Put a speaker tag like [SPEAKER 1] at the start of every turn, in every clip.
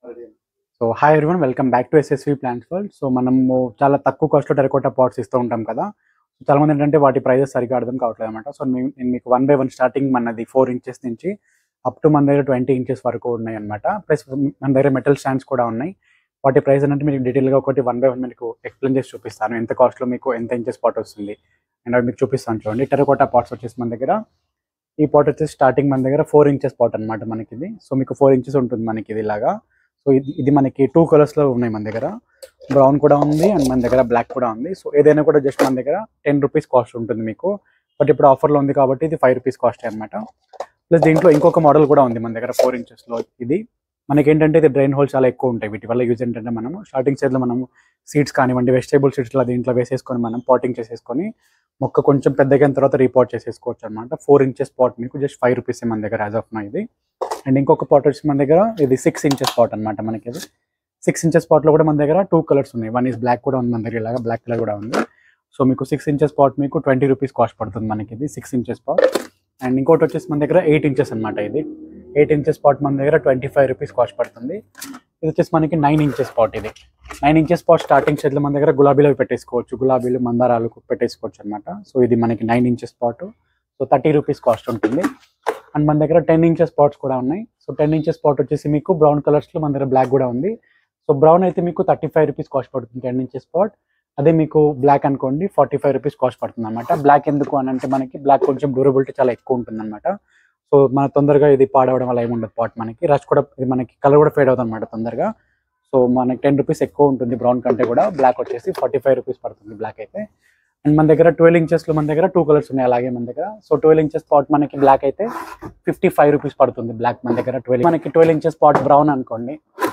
[SPEAKER 1] so hi everyone welcome back to SSV plants world so మనము చాలా తక్కువ కాస్ట్లో టెరకోటా పాట్స్ ఇస్తూ ఉంటాం కదా సో చాలా మంది ఏంటంటే వాటి ప్రైజెస్ సరిగా అర్థం కావట్లేదు అనమాట సో మేము- నేను మీకు వన్ బై వన్ స్టార్టింగ్ మనది ఫోర్ ఇంచెస్ నుంచి అప్ టు మన దగ్గర ట్వంటీ ఇంచెస్ వరకు ఉన్నాయి అనమాట ప్లస్ మన దగ్గర మెటల్ స్టాండ్స్ కూడా ఉన్నాయి వాటి ప్రైస్ అంటే మీకు డీటెయిల్గా ఒకటి వన్ బై వన్ మీకు ఎక్స్ప్లెయిన్ చేసి చూపిస్తాను ఎంత కాస్ట్లో మీకు ఎంత ఇంచెస్ పాట్ వస్తుంది అండ్ అవి మీకు చూపిస్తాను చూడండి టెరకోటా పాట్స్ వచ్చేసి మన దగ్గర ఈ పాట్ వచ్చేసి స్టార్టింగ్ మన దగ్గర ఫోర్ ఇంచెస్ పాట్ అనమాట మనకి ఇది సో మీకు ఫోర్ ఇంచెస్ ఉంటుంది మనకి ఇది ఇలాగా సో ఇది ఇది మనకి టూ కలర్స్లో ఉన్నాయి మన దగ్గర బ్రౌన్ కూడా ఉంది అండ్ మన దగ్గర బ్లాక్ కూడా ఉంది సో ఏదైనా కూడా జస్ట్ మన దగ్గర టెన్ రూపీస్ కాస్ట్ ఉంటుంది మీకు బట్ ఇప్పుడు ఆఫర్లో ఉంది కాబట్టి ఇది ఫైవ్ రూపీస్ కాస్ట్ అనమాట ప్లస్ దీంట్లో ఇంకొక మోడల్ కూడా ఉంది మన దగ్గర ఫోర్ ఇంచెస్లో ఇది మనకి ఏంటంటే ఇది డ్రైన్ హోల్ చాలా ఎక్కువ ఉంటాయి వీటి వల్ల యూజ్ ఏంటంటే మనము స్టార్టింగ్ స్టేజ్లో మనము సీడ్స్ కానివ్వండి వెజిటేబుల్ సీడ్స్ దీంట్లో వేసేసుకొని మనం పాటింగ్ చేసేసుకొని మొక్క కొంచెం పెద్దగా అయిన తర్వాత రీపాట్ చేసేసుకోవచ్చు అనమాట ఫోర్ ఇంచెస్ పాట్ మీకు జస్ట్ ఫైవ్ రూపీస్ మన దగ్గర యాజ్ ఆఫ్ నా ఇది అండ్ ఇంకొక పాట్ వచ్చి మన దగ్గర ఇది సిక్స్ ఇంచెస్ పాట్ అనమాట మనకి ఇది సిక్స్ ఇంచెస్ పాట్లో కూడా మన దగ్గర టూ కలర్స్ ఉన్నాయి వన్ ఈస్ బ్లాక్ కూడా ఉంది మన దగ్గర ఇలాగా బ్లాక్ కలర్ కూడా ఉంది సో మీకు సిక్స్ ఇంచెస్ పాట్ మీకు ట్వంటీ రూపీస్ కాస్ట్ పడుతుంది మనకి ఇది సిక్స్ ఇంచెస్ పాట్ అండ్ ఇంకోటి వచ్చేసి మన దగ్గర ఎయిట్ ఇంచెస్ అనమాట ఇది ఎయిట్ ఇంచెస్ పాట్ మన దగ్గర ట్వంటీ ఫైవ్ రూపీస్ కాస్ట్ పడుతుంది ఇది వచ్చేసి మనకి నైన్ ఇంచెస్ పాట్ ఇది నైన్ ఇంచెస్ పాట్ స్టార్టింగ్ షెడ్లో మన దగ్గర గులాబీలు అవి పెట్టేసుకోవచ్చు గులాబీలు మందారాలు పెట్టేసుకోవచ్చు అనమాట సో ఇది మనకి nine inches pot so thirty rupees cost ఉంటుంది అండ్ మన దగ్గర టెన్ ఇంచెస్ పాట్స్ కూడా ఉన్నాయి సో టెన్ ఇంచెస్ పాట్ వచ్చేసి మీకు బ్రౌన్ కలర్స్లో మన దగ్గర బ్లాక్ కూడా ఉంది సో బ్రౌన్ అయితే మీకు థర్టీ ఫైవ్ రూపీస్ కాస్ట్ పడుతుంది టెన్ ఇంచెస్ పాట్ అదే మీకు బ్లాక్ అనుకోండి ఫార్టీ ఫైవ్ రూపీస్ కాస్ట్ పడుతుంది అనమాట బ్లాక్ ఎందుకు అని అంటే మనకి బ్లాక్ కొంచెం డ్యూరబిలిటీ చాలా ఎక్కువ ఉంటుంది అనమాట సో మన తొందరగా ఇది పాడవడం వల్ల ఏముండదు పాట్ మనకి రష్ కూడా ఇది మనకి కలర్ కూడా ఫేడ్ అవుతుంది అనమాట తొందరగా సో మనకి టెన్ రూపీస్ ఎక్కువ ఉంటుంది బ్రౌన్ కంటే కూడా బ్లాక్ వచ్చేసి ఫార్టీ ఫైవ్ రూపీస్ పడుతుంది బ్లాక్ అయితే అండ్ మన దగ్గర ట్వెల్వ్ ఇంచెస్లో మన దగ్గర టూ కలర్స్ ఉన్నాయి అలాగే మన దగ్గర సో ట్వెల్వ్ ఇంచెస్ పాట్ మనకి బ్లాక్ అయితే ఫిఫ్టీ ఫైవ్ రూపీస్ పడుతుంది బ్లాక్ మన దగ్గర ట్వెల్వ్ మనకి ట్వెల్వ్ ఇంచెస్ పాట్ బ్రౌన్ అనుకోండి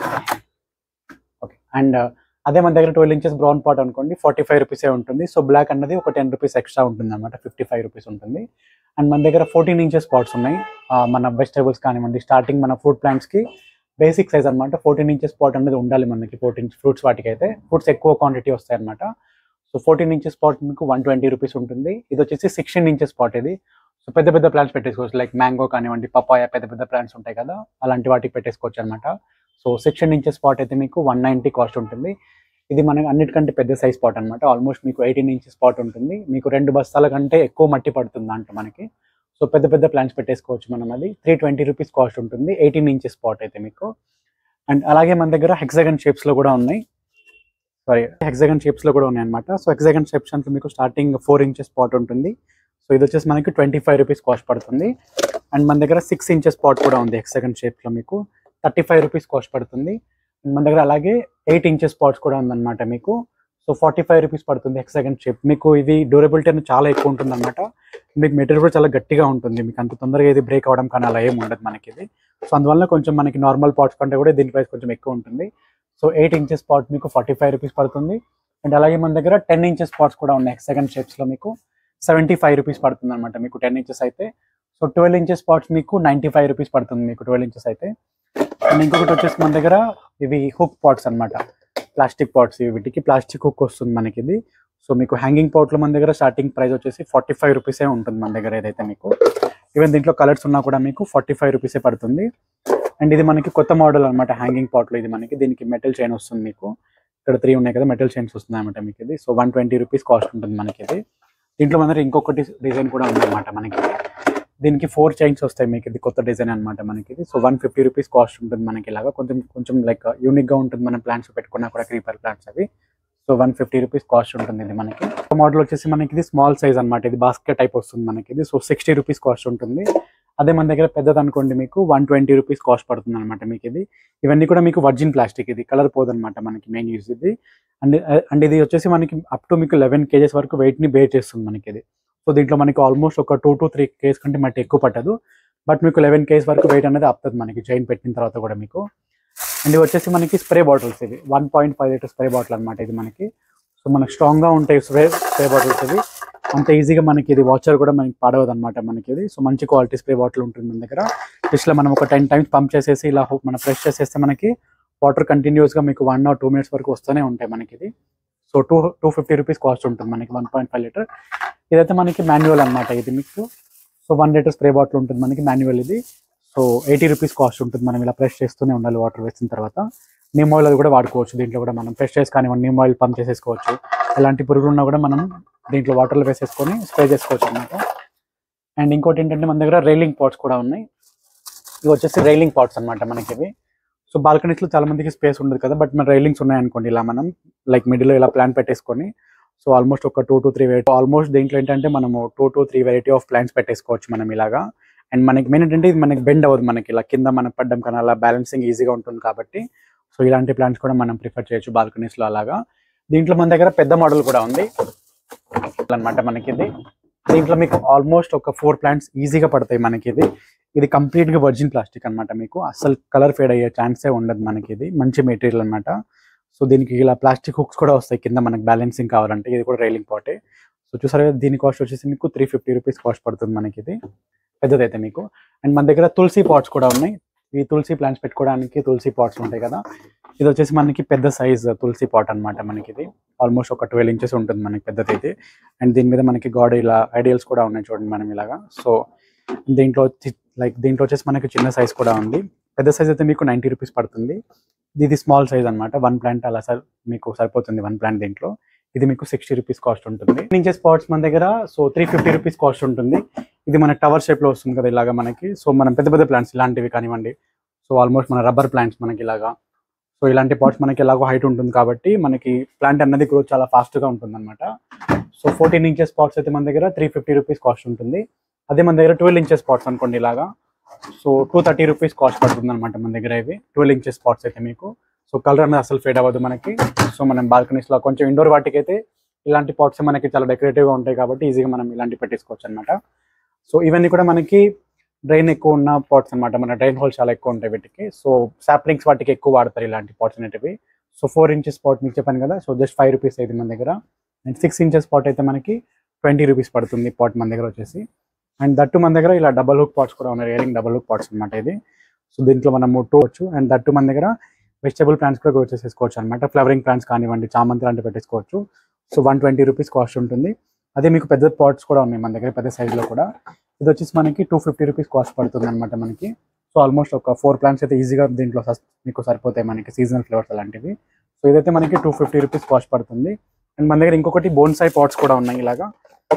[SPEAKER 1] ఓకే అండ్ అదే మన దగ్గర ట్వెల్వ్ ఇంచెస్ బ్రౌన్ పాట్ అనుకోండి ఫార్టీ ఫైవ్ రూపీసే ఉంటుంది సో బ్లాక్ అన్నది ఒక టెన్ రూపీస్ ఎక్స్ట్రా ఉంటుంది అనమాట ఫిఫ్టీ ఫైవ్ రూపీస్ ఉంటుంది అండ్ మన దగ్గర ఫోర్టీన్ ఇంచెస్ పాట్స్ ఉన్నాయి ఆ, మన వెజిటేబుల్స్ కానివ్వండి స్టార్టింగ్ మన ఫుడ్ ప్లాంట్స్కి బేసిక్ సైజ్ అనమాట ఫోర్టీన్ ఇంచెస్ పాట్ అనేది ఉండాలి మనకి ఫోర్టీన్ ఫ్రూట్స్ వాటికి అయితే ఫ్రూట్స్ ఎక్కువ క్వాంటిటీ వస్తాయి అనమాట సో ఫోర్టీన్ ఇంచెస్ పాట్ మీకు వన్ ట్వంటీ రూపీస్ ఉంటుంది ఇది వచ్చేసి సిక్స్టీన్ ఇంచెస్ పాట్ ఇది సో పెద్ద పెద్ద ప్లాంట్స్ పెట్టేసుకోవచ్చు లైక్ మ్యాంగో కానివ్వండి పపాయ పెద్ద పెద్ద ప్లాంట్స్ ఉంటాయి కదా అలాంటి వాటికి పెట్టేసుకోవచ్చు అనమాట సో సిక్స్టీన్ ఇంచెస్ పాట్ అయితే మీకు వన్ నైంటీ కాస్ట్ ఉంటుంది ఇది మనకి అన్నిటికంటే పెద్ద సైజ్ పాట్ అనమాట ఆల్మోస్ట్ మీకు ఎయిటీన్ ఇంచెస్ పాట్ ఉంటుంది మీకు రెండు బస్తాల కంటే ఎక్కువ మట్టి పడుతుంది అంట మనకి సో పెద్ద పెద్ద ప్లాంట్స్ పెట్టేసుకోవచ్చు మనం అది త్రీ ట్వంటీ రూపీస్ కాస్ట్ ఉంటుంది ఎయిటీన్ ఇంచెస్ పాట్ అయితే మీకు అండ్ అలాగే మన దగ్గర హెక్సగన్ షేప్స్లో కూడా ఉన్నాయి సారీ హెక్సగన్ షేప్స్లో కూడా ఉన్నాయి అనమాట సో హెక్సగన్ షేప్స్ అంటే మీకు స్టార్టింగ్ ఫోర్ ఇంచెస్ పాట్ ఉంటుంది సో ఇది వచ్చేసి మనకి ట్వంటీ ఫైవ్ రూపీస్ కాస్ట్ పడుతుంది అండ్ మన దగ్గర సిక్స్ ఇంచెస్ పాట్ కూడా ఉంది హెక్సగన్ షేప్లో మీకు థర్టీ ఫైవ్ రూపీస్ కాస్ట్ పడుతుంది అండ్ మన దగ్గర అలాగే ఎయిట్ ఇంచెస్ పాట్స్ కూడా ఉందన్నమాట మీకు సో ఫార్టీ ఫైవ్ రూపీస్ పడుతుంది హెక్సగన్ షేప్ మీకు ఇది డ్యూరబిలిటీ అనేది చాలా ఎక్కువ ఉంటుంది అనమాట మీకు మెటీరియల్ కూడా చాలా గట్టిగా ఉంటుంది మీకు అంత తొందరగా ఇది బ్రేక్ అవ్వడం కానీ అలా ఏమి ఉండదు మనకి ఇది సో అందువల్ల కొంచెం మనకి నార్మల్ పాట్స్ కంటే కూడా దీని ప్రైస్ కొంచెం ఎక్కువ ఉంటుంది సో ఎయిట్ ఇంచెస్ పాట్ మీకు ఫార్టీ ఫైవ్ రూపీస్ పడుతుంది అండ్ అలాగే మన దగ్గర టెన్ ఇంచెస్ పాట్స్ కూడా ఉన్నాయి సెకండ్ షేప్స్లో మీకు సెవెంటీ ఫైవ్ రూపీస్ పడుతుంది అనమాట మీకు టెన్ ఇంచెస్ అయితే సో ట్వెల్వ్ ఇంచెస్ పాట్స్ మీకు నైంటీ ఫైవ్ రూపీస్ పడుతుంది మీకు ట్వెల్వ్ ఇంచెస్ అయితే అండ్ ఇంకొకటి వచ్చేసి మన దగ్గర ఇవి హుక్ పాట్స్ అన్నమాట ప్లాస్టిక్ పాట్స్ వీటికి ప్లాస్టిక్ హుక్ వస్తుంది మనకి ఇది సో మీకు హ్యాంగింగ్ పాట్లో మన దగ్గర స్టార్టింగ్ ప్రైస్ వచ్చేసి ఫార్టీ ఫైవ్ రూపీసే ఉంటుంది మన దగ్గర ఏదైతే మీకు ఈవెన్ దీంట్లో కలర్స్ ఉన్నా కూడా మీకు ఫార్టీ ఫైవ్ రూపీసే పడుతుంది అండ్ ఇది మనకి కొత్త మోడల్ అనమాట హ్యాంగింగ్ పాట్లో ఇది మనకి దీనికి మెటల్ చైన్ వస్తుంది మీకు ఇక్కడ త్రీ ఉన్నాయి కదా మెటల్ చైన్స్ వస్తుంది అనమాట మీకు ఇది so one twenty rupees cost ఉంటుంది మనకి ఇది దీంట్లో మన దగ్గర ఇంకొకటి డిజైన్ కూడా ఉందన్నమాట మనకి దీనికి ఫోర్ చైన్స్ వస్తాయి మీకు ఇది కొత్త డిజైన్ అనమాట మనకి ఇది so one fifty rupees cost ఉంటుంది మనకి ఇలాగా కొంచెం కొంచెం లైక్ యూనిక్గా ఉంటుంది మన ప్లాంట్స్ పెట్టుకున్నా కూడా క్రీపర్ ప్లాంట్స్ అవి so one fifty rupees cost ఉంటుంది ఇది మనకి మోడల్ వచ్చేసి మనకి ఇది స్మాల్ సైజ్ అనమాట ఇది బాస్కెట్ టైప్ వస్తుంది మనకి ఇది సో సిక్స్టీ రూపీస్ కాస్ట్ ఉంటుంది అదే మన దగ్గర పెద్దది అనుకోండి మీకు వన్ ట్వంటీ రూపీస్ కాస్ట్ పడుతుంది అనమాట మీకు ఇది ఇవన్నీ కూడా మీకు వర్జిన్ ప్లాస్టిక్ ఇది కలర్ పోదనమాట మనకి మెయిన్ యూజ్ ఇది అండ్ అండ్ ఇది వచ్చేసి మనకి అప్ టు మీకు లెవెన్ కేజెస్ వరకు వెయిట్ని బేర్ చేస్తుంది మనకి ఇది సో దీంట్లో మనకి ఆల్మోస్ట్ ఒక టూ టు త్రీ కేస్ కంటే మట్టి ఎక్కువ పట్టదు బట్ మీకు లెవెన్ కేస్ వరకు వెయిట్ అనేది ఆపుతుంది మనకి చైన్ పెట్టిన తర్వాత కూడా మీకు అండ్ ఇవి వచ్చేసి మనకి స్ప్రే బాటిల్స్ ఇవి one point five litre spray bottle అనమాట ఇది మనకి సో మనకి స్ట్రాంగ్గా ఉంటాయి స్ప్రే స్ప్రే బాటిల్స్ ఇవి అంత ఈజీగా మనకి ఇది వాచర్ కూడా మనకి పడవదు అనమాట మనకి ఇది సో మంచి క్వాలిటీ స్ప్రే బాటిల్ ఉంటుంది మన దగ్గర జస్ట్ మనం ఒక టెన్ టైమ్స్ పంప్ చేసేసి ఇలా హో- మనం ప్రెస్ చేసేస్తే మనకి వాటర్ కంటిన్యూస్గా మీకు వన్ ఆర్ టూ మినిట్స్ వరకు వస్తూనే ఉంటాయి మనకి ఇది so two two fifty rupees cost ఉంటుంది మనకి వన్ పాయింట్ ఫైవ్ లీటర్ ఇదైతే మనకి మాన్యువల్ అనమాట ఇది మీకు so one litre spray bottle ఉంటుంది మనకి మాన్యువల్ ఇది so so eighty rupees cost ఉంటుంది మనం ఇలా ప్రెస్ చేస్తూనే ఉండాలి వాటర్ వేసిన తర్వాత నీమ్ ఆయిల్ అది కూడా వాడుకోవచ్చు దీంట్లో కూడా మనం ప్రెస్ చేసి కానివ్వండి నీమ్ ఆయిల్ పంప్ చేసేసుకోవచ్చు ఎలాంటి పురుగులు ఉన్నా కూడా మనం దీంట్లో వాటర్లో వేసేసుకొని స్ప్రే చేసుకోవచ్చు అనమాట అండ్ ఇంకోటి ఏంటంటే మన దగ్గర రైలింగ్ పాట్స్ కూడా ఉన్నాయి ఇవి వచ్చేసి రైలింగ్ పాట్స్ అనమాట మనకి ఇవి సో బాల్కనీస్లో చాలా మందికి స్పేస్ ఉండదు కదా బట్ మన రైలింగ్స్ ఉన్నాయనుకోండి ఇలా మనం లైక్ మిడిల్లో ఇలా ప్లాన్ పెట్టేసుకొని సో ఆల్మోస్ట్ ఒక two to three variety almost దీంట్లో ఏంటంటే మనము two to three variety of plants పెట్టేసుకోవచ్చు మనం ఇలాగా అండ్ మనకి మెయిన్ ఏంటంటే ఇది మనకి బెండ్ అవ్వదు మనకి ఇలా కింద మనకి పడ్డం కానీ అలా బ్యాలెన్సింగ్ ఈజీగా ఉంటుంది కాబట్టి సో ఇలాంటి ప్లాంట్స్ కూడా మనం ప్రిఫర్ చేయొచ్చు బాల్కనీస్లో అలాగా దీంట్లో మన దగ్గర పెద్ద మోడల్ కూడా ఉంది అన్నమాట మనకి ఇది దీంట్లో మీకు ఆల్మోస్ట్ ఒక ఫోర్ ప్లాంట్స్ ఈజీగా పడతాయి మనకి ఇది ఇది కంప్లీట్ గా వర్జిన్ ప్లాస్టిక్ అన్నమాట మీకు అసలు కలర్ ఫేడ్ అయ్యే ఛాన్సే ఉండదు మనకి ఇది మంచి మెటీరియల్ అన్నమాట సో దీనికి ఇలా ప్లాస్టిక్ హుక్స్ కూడా వస్తాయి కింద మనకి బ్యాలెన్సింగ్ కావాలంటే ఇది కూడా రైలింగ్ పాటే సో చూసారు కదా దీని కాస్ట్ వచ్చేసి మీకు త్రీ ఫిఫ్టీ రూపీస్ కాస్ట్ పడుతుంది మనకి ఇది పెద్దదైతే మీకు అండ్ మన దగ్గర తులసి పాట్స్ కూడా ఉన్నాయి ఈ తులసి ప్లాంట్స్ పెట్టుకోవడానికి తులసి పాట్స్ ఉంటాయి కదా ఇది వచ్చేసి మనకి పెద్ద సైజ్ తులసి పాట్ అన్నమాట మనకి ఇది ఆల్మోస్ట్ ఒక ట్వెల్వ్ ఇంచెస్ ఉంటుంది మనకి పెద్దదైతే అండ్ దీని మీద మనకి గాడ్ ఇలా ఐడియల్స్ కూడా ఉన్నాయి చూడండి మనం ఇలాగా సో దీంట్లో లైక్ దీంట్లో వచ్చేసి మనకి చిన్న సైజ్ కూడా ఉంది పెద్ద సైజ్ అయితే మీకు నైంటీ రూపీస్ పడుతుంది ఇది స్మాల్ సైజ్ అన్నమాట వన్ ప్లాంట్ అలా సార్ మీకు సరిపోతుంది వన్ ప్లాంట్ దీంట్లో ఇది మీకు సిక్స్టీ రూపీస్ కాస్ట్ ఉంటుంది ఇంచే స్పాట్స్ మన దగ్గర so three fifty rupees cost ఉంటుంది ఇది మన టవర్ షేప్ లో వస్తుంది కదా ఇలాగా మనకి సో మనం పెద్ద పెద్ద ప్లాంట్స్ ఇలాంటివి కానివ్వండి సో ఆల్మోస్ట్ మన రబ్బర్ ప్లాంట్స్ మనకి ఇలాగా సో ఇలాంటి పాట్స్ మనకి ఎలాగో హైట్ ఉంటుంది కాబట్టి మనకి ప్లాంట్ అన్నది గ్రోత్ చాలా ఫాస్ట్ గా ఉంటుంది అనమాట సో ఫోర్టీన్ ఇంచెస్ పాట్స్ అయితే మన దగ్గర త్రీ ఫిఫ్టీ రూపీస్ కాస్ట్ ఉంటుంది అదే మన దగ్గర ట్వెల్వ్ ఇంచెస్ పాట్స్ అనుకోండి ఇలాగా so two thirty rupees cost పడుతుంది అనమాట మన దగ్గర ఇవి ట్వెల్వ్ ఇంచెస్ పాట్స్ అయితే మీకు సో కలర్ అనేది అసలు ఫేడ్ అవ్వదు మనకి సో మనం బాల్కనీస్ లో కొంచెం ఇండోర్ వాటికి అయితే ఇలాంటి పాట్స్ మనకి చాలా డెకరేటివ్ గా ఉంటాయి కాబట్టి ఈజీగా మనం ఇలాంటి పెట్టేసుకోవచ్చు అనమాట సో ఇవన్నీ కూడా మనకి డ్రైన్ ఎక్కువ ఉన్న పాట్స్ అన్నమాట మన డ్రైన్ హోల్స్ చాలా ఎక్కువ ఉంటాయి వీటికి సో సాప్లింగ్స్ వాటికి ఎక్కువ వాడతారు ఇలాంటి పాట్స్ అనేటివి సో ఫోర్ ఇంచెస్ పాట్ మీకు చెప్పాను కదా సో జస్ట్ ఫైవ్ రూపీస్ అయితే మన దగ్గర అండ్ సిక్స్ ఇంచెస్ పాట్ అయితే మనకి ట్వంటీ రూపీస్ పడుతుంది పాట్ మన దగ్గర వచ్చేసి అండ్ దట్టు మన దగ్గర ఇలా డబల్ హుక్ పాట్స్ కూడా ఉన్నాయి రియలింగ్ డబల్ హుక్ పాట్స్ అనమాట ఇది సో దీంట్లో మనం ముట్టుకోవచ్చు అండ్ దట్టు మన దగ్గర వెజిటబుల్ ప్లాంట్స్ కూడా గ్రో చేసేసుకోవచ్చు అనమాట ఫ్లవరింగ్ ప్లాంట్స్ కానివ్వండి చామంతి లాంటివి పెట్టేసుకోవచ్చు so one twenty rupees cost ఉంటుంది అదే మీకు పెద్ద పాట్స్ కూడా ఉన్నాయి మన దగ్గర పెద్ద size లో కూడా ఇది వచ్చేసి మనకి టూ ఫిఫ్టీ రూపీస్ కాస్ట్ పడుతుంది అనమాట మనకి సో ఆల్మోస్ట్ ఒక ఫోర్ ప్లాంట్స్ అయితే ఈజీగా దీంట్లో సస్- మీకు సరిపోతాయి మనకి సీజనల్ ఫ్లేవర్స్ అలాంటివి సో ఇదైతే మనకి టూ ఫిఫ్టీ రూపీస్ కాస్ట్ పడుతుంది అండ్ మన దగ్గర ఇంకొకటి బోన్సాయి పాట్స్ కూడా ఉన్నాయి ఇలాగా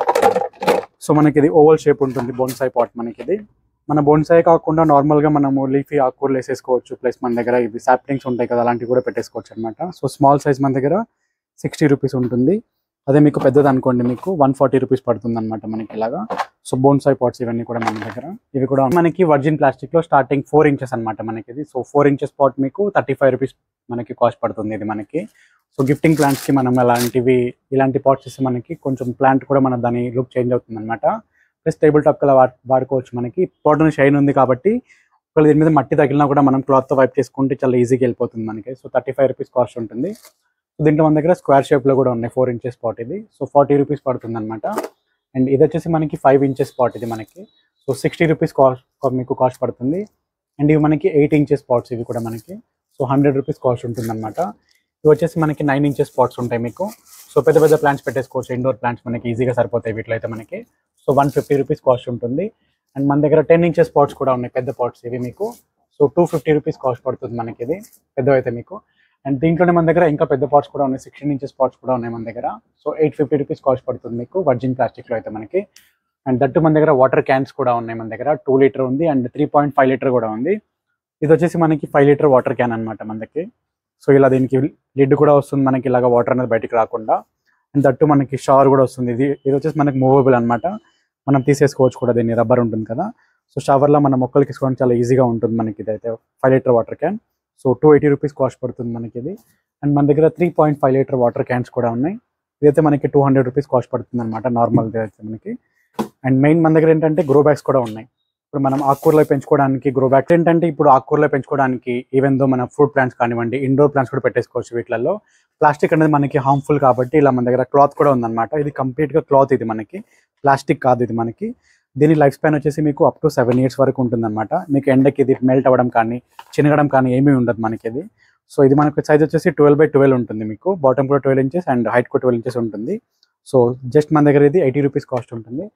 [SPEAKER 1] సో మనకి ఇది ఓవల్ షేప్ ఉంటుంది బోన్సాయి పాట్ మనకి ఇది మన బోన్సాయి కాకుండా నార్మల్ గా మనము లీఫీ ఆకుకూరలు వేసేసుకోవచ్చు ప్లస్ మన దగ్గర ఇవి సాప్లింగ్స్ ఉంటాయి కదా అలాంటివి కూడా పెట్టేసుకోవచ్చు అనమాట సో స్మాల్ సైజ్ మన దగ్గర సిక్స్టీ రూపీస్ ఉంటుంది అదే మీకు పెద్దది అనుకోండి మీకు వన్ ఫార్టీ రూపీస్ పడుతుంది అనమాట మనకి ఇలాగా సో బోన్సాయి పాట్స్ ఇవన్నీ కూడా మన దగ్గర ఇవి కూడా మనకి వర్జిన్ ప్లాస్టిక్ లో స్టార్టింగ్ ఫోర్ ఇంచెస్ అనమాట మనకి ఇది సో ఫోర్ ఇంచెస్ పాట్ మీకు థర్టీ ఫైవ్ రూపీస్ మనకి కాస్ట్ పడుతుంది ఇది మనకి సో గిఫ్టింగ్ ప్లాంట్స్ కి మనం అలాంటివి ఇలాంటి పాట్స్ ఇస్తే మనకి కొంచెం ప్లాంట్ కూడా మన దాని లుక్ చేంజ్ అవుతుంది అనమాట ప్లస్ టేబుల్ టాప్ కలా వాడుకోవచ్చు మనకి పాట్ షైన్ ఉంది కాబట్టి ఒకవేళ దీని మీద మట్టి తగిలినా కూడా మనం క్లాత్ తో వైప్ చేసుకుంటే చాలా ఈజీగా వెళ్ళిపోతుంది మనకి so thirty five rupees cost ఉంటుంది సో దీంట్లో మన దగ్గర స్క్వేర్ షేప్ లో కూడా ఉన్నాయి ఫోర్ ఇంచెస్ పాట్ ఇది సో ఫార్టీ రూపీస్ పడుతుంది అనమాట అండ్ ఇది వచ్చేసి మనకి ఫైవ్ ఇంచెస్ పాట్ ఇది మనకి సో సిక్స్టీ రూపీస్ కాస్ట్ మీకు కాస్ట్ పడుతుంది అండ్ ఇవి మనకి ఎయిట్ ఇంచెస్ పాట్స్ ఇవి కూడా మనకి సో హండ్రెడ్ రూపీస్ కాస్ట్ ఉంటుంది అనమాట ఇవి వచ్చేసి మనకి నైన్ ఇంచెస్ పాట్స్ ఉంటాయి మీకు సో పెద్ద పెద్ద ప్లాంట్స్ పెట్టేసుకోవచ్చు ఇండోర్ ప్లాంట్స్ మనకి ఈజీగా సరిపోతాయి వీటిలో అయితే మనకి so one fifty rupees cost ఉంటుంది అండ్ మన దగ్గర టెన్ ఇంచెస్ పాట్స్ కూడా ఉన్నాయి పెద్ద పాట్స్ ఇవి మీకు so two fifty rupees cost పడుతుంది మనకి ఇది పెద్దవైతే మీకు అండ్ దీంట్లోనే మన దగ్గర ఇంకా పెద్ద పాట్స్ కూడా ఉన్నాయి సిక్స్టీన్ ఇంచెస్ పాట్స్ కూడా ఉన్నాయి మన దగ్గర so eight fifty rupees cost పడుతుంది మీకు వర్జిన్ ప్లాస్టిక్ లో అయితే మనకి అండ్ దట్టు మన దగ్గర వాటర్ క్యాన్స్ కూడా ఉన్నాయి మన దగ్గర టూ లీటర్ ఉంది and three point five litre కూడా ఉంది ఇది వచ్చేసి మనకి ఫైవ్ లీటర్ వాటర్ క్యాన్ అనమాట మనకి సో ఇలా దీనికి లిడ్ కూడా వస్తుంది మనకి ఇలాగ వాటర్ అనేది బయటికి రాకుండా అండ్ దట్టు మనకి షవర్ కూడా వస్తుంది ఇది ఇది వచ్చేసి మనకి మూవబుల్ అన్నమాట మనం తీసేసుకోవచ్చు కూడా దీన్ని రబ్బర్ ఉంటుంది కదా సో షవర్లో మన మొక్కలకి వేసుకోవడానికి చాలా ఈజీగా ఉంటుంది మనకి ఇదైతే five litre water can so two eighty rupees cost పడుతుంది మనకి ఇది అండ్ మన దగ్గర three point five litre water cans కూడా ఉన్నాయి ఇదైతే మనకి టూ హండ్రెడ్ రూపీస్ కాస్ట్ పడుతుంది అనమాట నార్మల్ అయితే మనకి అండ్ మెయిన్ మన దగ్గర ఏంటంటే గ్రో బ్యాగ్స్ కూడా ఉన్నాయి ఇప్పుడు మనం ఆకుకూరలో పెంచుకోవడానికి గ్రో బ్యాగ్స్ ఏంటంటే ఇప్పుడు ఆకుకూరలో పెంచుకోవడానికి ఈవెన్ దో మన ఫ్రూట్ ప్లాంట్స్ కానివ్వండి ఇండోర్ ప్లాంట్స్ కూడా పెట్టేసుకోవచ్చు వీటిలలో ప్లాస్టిక్ అనేది మనకి హార్మ్ఫుల్ కాబట్టి ఇలా మన దగ్గర క్లాత్ కూడా ఉందన్నమాట ఇది కంప్లీట్ గా క్లాత్ ఇది మనకి ప్లాస్టిక్ కాదు ఇది మనకి దీని లైఫ్ స్పాన్ వచ్చేసి మీకు అప్ టు సెవెన్ ఇయర్స్ వరకు ఉంటుందన్నమాట మీకు ఎండకి ఇది మెల్ట్ అవ్వడం కానీ చినగడం కానీ ఏమీ ఉండదు మనకి ఇది సో ఇది మనకు సైజ్ వచ్చేసి ట్వెల్వ్ బై ట్వెల్వ్ ఉంటుంది మీకు బాటమ్ కూడా ట్వెల్వ్ ఇంచెస్ అండ్ హైట్ కూడా ట్వెల్వ్ ఇంచెస్ ఉంటుంది సో జస్ట్ మన దగ్గర ఇది ఎయిటీ రూపీస్ కాస్ట్ ఉంటుంది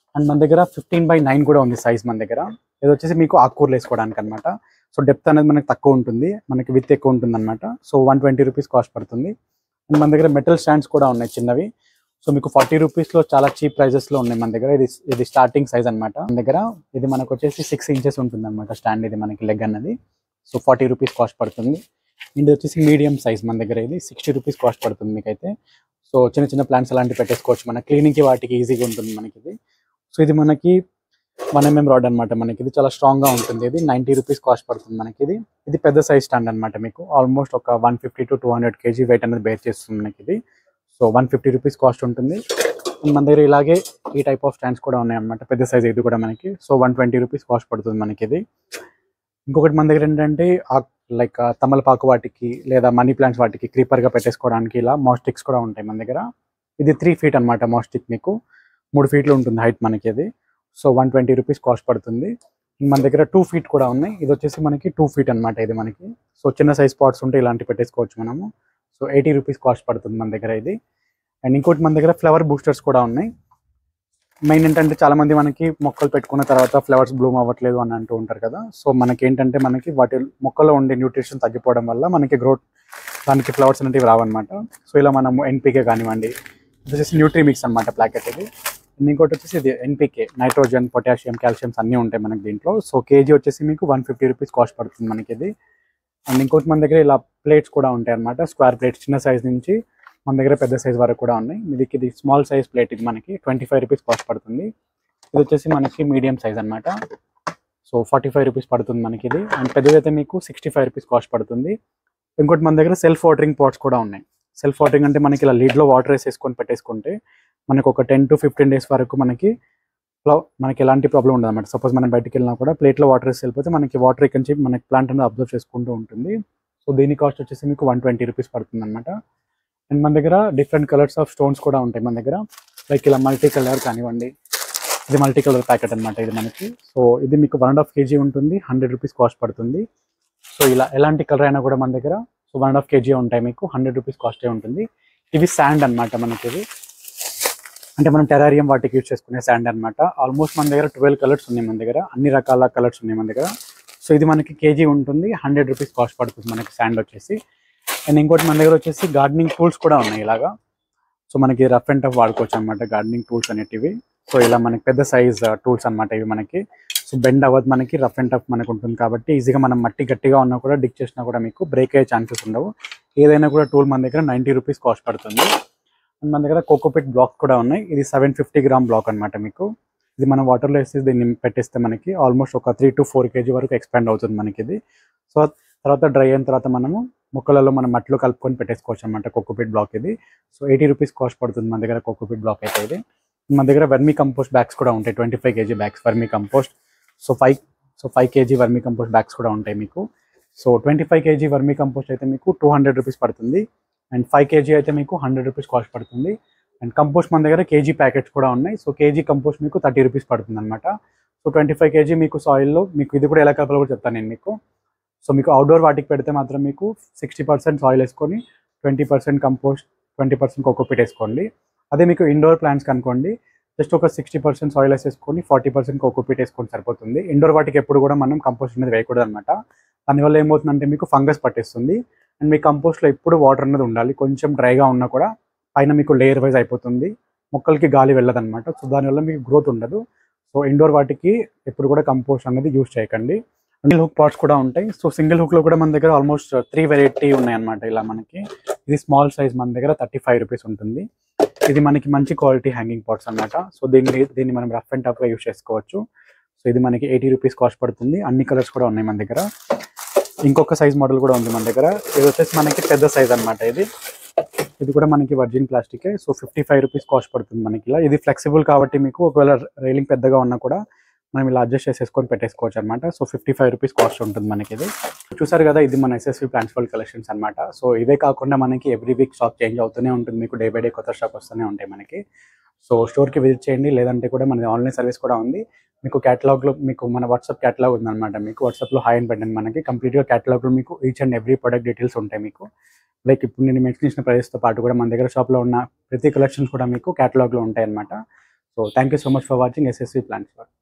[SPEAKER 1] అండ్ మన దగ్గర ఫిఫ్టీన్ బై నైన్ కూడా ఉంది సైజ్ మన దగ్గర ఇది వచ్చేసి మీకు ఆకుకూరలు వేసుకోవడానికి అనమాట సో డెప్త్ అనేది మనకి తక్కువ ఉంటుంది మనకి విత్ ఎక్కువ ఉంటుంది అనమాట so one twenty rupees cost పడుతుంది అండ్ మన దగ్గర మెటల్ స్టాండ్స్ కూడా ఉన్నాయి చిన్నవి సో మీకు ఫార్టీ రూపీస్లో చాలా చీప్ ప్రైజెస్లో ఉన్నాయి మన దగ్గర ఇది ఇది స్టార్టింగ్ సైజ్ అనమాట మన దగ్గర ఇది మనకు వచ్చేసి సిక్స్ ఇంచెస్ ఉంటుంది అనమాట స్టాండ్ ఇది మనకి లెగ్ అన్నది సో ఫార్టీ రూపీస్ కాస్ట్ పడుతుంది ఇది వచ్చేసి మీడియం సైజ్ మన దగ్గర ఇది సిక్స్టీ రూపీస్ కాస్ట్ పడుతుంది మీకైతే సో చిన్న చిన్న ప్లాంట్స్ అలాంటివి పెట్టేసుకోవచ్చు మన క్లీనింగ్కి వాటికి ఈజీగా ఉంటుంది మనకి ఇది సో ఇది మనకి వన్ ఎంఎం రాడ్ అనమాట మనకి ఇది చాలా స్ట్రాంగ్ గా ఉంటుంది ఇది నైంటీ రూపీస్ కాస్ట్ పడుతుంది మనకి ఇది ఇది పెద్ద సైజ్ స్టాండ్ అనమాట మీకు ఆల్మోస్ట్ ఒక one fifty to two hundred KG weight అనేది బేర్ చేస్తుంది మనకి ఇది so one fifty rupees cost ఉంటుంది And మన దగ్గర ఇలాగే ఈ టైప్ ఆఫ్ స్టాండ్స్ కూడా ఉన్నాయి అనమాట పెద్ద సైజ్ ఇది కూడా మనకి so one twenty rupees cost పడుతుంది మనకి ఇది ఇంకొకటి మన దగ్గర ఏంటంటే లైక్ తమలపాకు వాటికి లేదా మనీ ప్లాంట్స్ వాటికి క్రీపర్ గా పెట్టేసుకోవడానికి ఇలా మాస్టిక్స్ కూడా ఉంటాయి మన దగ్గర ఇది త్రీ ఫీట్ అనమాట మాస్టిక్ మీకు మూడు ఫీట్లు ఉంటుంది హైట్ మనకి ఇది so one twenty rupees cost పడుతుంది మన దగ్గర టూ ఫీట్ కూడా ఉన్నాయి ఇది వచ్చేసి మనకి టూ ఫీట్ అనమాట ఇది మనకి సో చిన్న సైజ్ పాట్స్ ఉంటే ఇలాంటి పెట్టేసుకోవచ్చు మనము సో ఎయిటీ రూపీస్ కాస్ట్ పడుతుంది మన దగ్గర ఇది అండ్ ఇంకోటి మన దగ్గర ఫ్లవర్ బూస్టర్స్ కూడా ఉన్నాయి మెయిన్ ఏంటంటే చాలా మంది మనకి మొక్కలు పెట్టుకున్న తర్వాత ఫ్లవర్స్ బ్లూమ్ అవ్వట్లేదు అని అంటూ ఉంటారు కదా సో మనకి ఏంటంటే మనకి వాటి మొక్కలో ఉండే న్యూట్రిషన్ తగ్గిపోవడం వల్ల మనకి గ్రోత్ దానికి ఫ్లవర్స్ అనేవి రావన్నమాట సో ఇలా మనము ఎన్పికే కానివ్వండి ఇది వచ్చేసి న్యూట్రీ మిక్స్ అనమాట ప్యాకెట్ ఇది ఇంకోటి వచ్చేసి ఇది ఎన్పికే నైట్రోజన్ పొటాషియం కాల్షియమ్స్ అన్నీ ఉంటాయి మనకి దీంట్లో సో కేజీ వచ్చేసి మీకు వన్ ఫిఫ్టీ రూపీస్ కాస్ట్ పడుతుంది మనకి ఇది అండ్ ఇంకోటి మన దగ్గర ఇలా ప్లేట్స్ కూడా ఉంటాయి అనమాట స్క్వేర్ ప్లేట్స్ చిన్న సైజ్ నుంచి మన దగ్గర పెద్ద సైజ్ వరకు కూడా ఉన్నాయి మీదికి ఇది స్మాల్ సైజ్ ప్లేట్ ఇది మనకి ట్వంటీ ఫైవ్ రూపీస్ కాస్ట్ పడుతుంది ఇది వచ్చేసి మనకి మీడియం సైజ్ అనమాట సో ఫార్టీ ఫైవ్ రూపీస్ పడుతుంది మనకి ఇది అండ్ పెద్దదైతే మీకు సిక్స్టీ ఫైవ్ రూపీస్ కాస్ట్ పడుతుంది ఇంకోటి మన దగ్గర సెల్ఫ్ వాటరింగ్ పాట్స్ కూడా ఉన్నాయి సెల్ఫ్ వాటరింగ్ అంటే మనకి ఇలా లీడ్లో వాటర్ వేసేసుకొని పెట్టేసుకుంటే మనకు ఒక టెన్ టు ఫిఫ్టీన్ డేస్ వరకు మనకి ఫ్లవ- మనకి ఎలాంటి ప్రాబ్లం ఉండదు అనమాట సపోజ్ మనం బయటికి వెళ్ళినా కూడా ప్లేట్లో వాటర్ వేసి వెళ్ళిపోతే మనకి వాటర్ ఇక్కడ నుంచి మనకి ప్లాంట్ అనేది అబ్జర్వ్ చేసుకుంటూ ఉంటుంది సో దీని కాస్ట్ వచ్చేసి మీకు వన్ ట్వంటీ రూపీస్ పడుతుంది అనమాట అండ్ మన దగ్గర డిఫరెంట్ కలర్స్ ఆఫ్ స్టోన్స్ కూడా ఉంటాయి మన దగ్గర లైక్ ఇలా మల్టీ కలర్ కానివ్వండి ఇది మల్టీ కలర్ ప్యాకెట్ అనమాట ఇది మనకి సో ఇది మీకు వన్ అండ్ హాఫ్ కేజీ ఉంటుంది హండ్రెడ్ రూపీస్ కాస్ట్ పడుతుంది సో ఇలా ఎలాంటి కలర్ అయినా కూడా మన దగ్గర so one and half KG ఉంటాయి మీకు హండ్రెడ్ రూపీస్ కాస్టే ఉంటుంది ఇవి శాండ్ అన్నమాట మనకి ఇది అంటే మనం టెరారియం వాటికి యూజ్ చేసుకునే శాండ్ అన్నమాట ఆల్మోస్ట్ మన దగ్గర ట్వెల్వ్ కలర్స్ ఉన్నాయి మన దగ్గర అన్ని రకాల కలర్స్ ఉన్నాయి మన దగ్గర సో ఇది మనకి కేజీ ఉంటుంది హండ్రెడ్ రూపీస్ కాస్ట్ పడుతుంది మనకి శాండ్ వచ్చేసి అండ్ ఇంకోటి మన దగ్గర వచ్చేసి గార్డెనింగ్ టూల్స్ కూడా ఉన్నాయి ఇలాగా సో మనకి రఫ్ అండ్ టఫ్ వాడుకోవచ్చు అనమాట గార్డెనింగ్ టూల్స్ అనేటివి సో ఇలా మనకి పెద్ద సైజ్ టూల్స్ అన్నమాట ఇవి మనకి సో బెండ్ అవ్వదు మనకి రఫ్ అండ్ టఫ్ మనకు ఉంటుంది కాబట్టి ఈజీగా మనం మట్టి గట్టిగా ఉన్నా కూడా డిక్ చేసినా కూడా మీకు బ్రేక్ అయ్యే ఛాన్సెస్ ఉండవు ఏదైనా కూడా టూల్ మన దగ్గర నైంటీ రూపీస్ కాస్ట్ పడుతుంది అండ్ మన దగ్గర కోకోపిట్ బ్లాక్స్ కూడా ఉన్నాయి ఇది సెవెన్ ఫిఫ్టీ గ్రామ్ బ్లాక్ అన్నమాట మీకు ఇది మనం వాటర్లో వేసి దీన్ని పెట్టేస్తే మనకి ఆల్మోస్ట్ ఒక త్రీ టు ఫోర్ కేజీ వరకు ఎక్స్పాండ్ అవుతుంది మనకి ఇది సో తర్వాత డ్రై అయిన తర్వాత మనము మొక్కలలో మనం మట్టిలో కలుపుకొని పెట్టేసుకోవచ్చు అనమాట కోకోపిట్ బ్లాక్ ఇది సో ఎయిటీ రూపీస్ కాస్ట్ పడుతుంది మన దగ్గర కోకోపిట్ బ్లాక్ అయితే ఇది మన దగ్గర వర్మీ కంపోస్ట్ బ్యాగ్స్ కూడా ఉంటాయి twenty five KG bags vermicompost so five so five KG vermicompost bags కూడా ఉంటాయి మీకు so twenty five KG vermicompost అయితే మీకు టూ హండ్రెడ్ రూపీస్ పడుతుంది అండ్ ఫైవ్ కేజీ అయితే మీకు హండ్రెడ్ రూపీస్ కాస్ట్ పడుతుంది అండ్ కంపోస్ట్ మన దగ్గర కేజీ ప్యాకెట్స్ కూడా ఉన్నాయి సో కేజీ కంపోస్ట్ మీకు థర్టీ రూపీస్ పడుతుంది అనమాట సో ట్వంటీ ఫైవ్ కేజీ మీకు సాయిల్లో మీకు ఇది కూడా ఎలా కలపాలో కూడా చెప్తాను నేను మీకు సో మీకు అవుట్డోర్ వాటికి పెడితే మాత్రం మీకు సిక్స్టీ పర్సెంట్ సాయిల్ వేసుకొని twenty percent compost twenty percent cocopeat వేసుకోండి అదే మీకు ఇండోర్ ప్లాంట్స్ కనుకోండి జస్ట్ ఒక సిక్స్టీ పర్సెంట్ సాయిల్ వేసేసుకొని ఫార్టీ పర్సెంట్ కోకోపీట్ వేసుకొని సరిపోతుంది ఇండోర్ వాటికి ఎప్పుడు కూడా మనం కంపోస్ట్ అనేది వేయకూడదు అనమాట దానివల్ల ఏమవుతుందంటే మీకు ఫంగస్ పట్టేస్తుంది అండ్ మీ కంపోస్ట్లో ఎప్పుడు వాటర్ అనేది ఉండాలి కొంచెం డ్రైగా ఉన్నా కూడా పైన మీకు లేయర్ వైజ్ అయిపోతుంది మొక్కలకి గాలి వెళ్ళదన్నమాట సో దానివల్ల మీకు గ్రోత్ ఉండదు సో ఇండోర్ వాటికి ఎప్పుడు కూడా కంపోస్ట్ అనేది యూజ్ చేయకండి సింగిల్ హుక్ పాట్స్ కూడా ఉంటాయి సో సింగిల్ హుక్ లో కూడా మన దగ్గర ఆల్మోస్ట్ త్రీ వెరైటీ ఉన్నాయి అన్నమాట ఇలా మనకి ఇది స్మాల్ సైజ్ మన దగ్గర థర్టీ ఫైవ్ రూపీస్ ఉంటుంది ఇది మనకి మంచి క్వాలిటీ హ్యాంగింగ్ పాట్స్ అన్నమాట సో దీన్ని దీన్ని మనం రఫ్ అండ్ టఫ్ గా యూజ్ చేసుకోవచ్చు సో ఇది మనకి ఎయిటీ రూపీస్ కాస్ట్ పడుతుంది అన్ని కలర్స్ కూడా ఉన్నాయి మన దగ్గర ఇంకొక సైజ్ మోడల్ కూడా ఉంది మన దగ్గర ఇది వచ్చేసి మనకి పెద్ద సైజ్ అన్నమాట ఇది ఇది కూడా మనకి virgin plastic so fifty five rupees cost పడుతుంది మనకి ఇలా ఇది ఫ్లెక్సిబుల్ కాబట్టి మీకు ఒకవేళ రైలింగ్ పెద్దగా ఉన్నా కూడా మనం ఇలా అడ్జస్ట్ చేసేసుకొని పెట్టేసుకోవచ్చు అనమాట so fifty five rupees cost ఉంటుంది మనకి ఇది చూసారు కదా ఇది మన ఎస్ఎస్వి ప్లాంట్స్ఫుల్ కలెక్షన్స్ అనమాట సో ఇవే కాకుండా మనకి ఎవ్రీ వీక్ స్టాక్ చేంజ్ అవుతూనే ఉంటుంది మీకు డే బై డే కొత్త స్టాక్ వస్తూనే ఉంటాయి మనకి సో స్టోర్కి విజిట్ చేయండి లేదంటే కూడా మన ఆన్లైన్ సర్వీస్ కూడా ఉంది మీకు క్యాటలాగ్లో మీకు మన వాట్సాప్ క్యాటలాగ్ ఉందన్నమాట మీకు వాట్సాప్లో హాయ్ అని పెట్టండి మనకి కంప్లీట్గా క్యాటలాగ్లో మీకు each and every product details ఉంటాయి మీకు లైక్ ఇప్పుడు నేను మెన్షన్ చేసిన ప్రైస్తో పాటు కూడా మన దగ్గర షాప్లో ఉన్న ప్రతి కలెక్షన్స్ కూడా మీకు క్యాటలాగ్లో ఉంటాయి అనమాట so so thank you so much for watching SSV plants world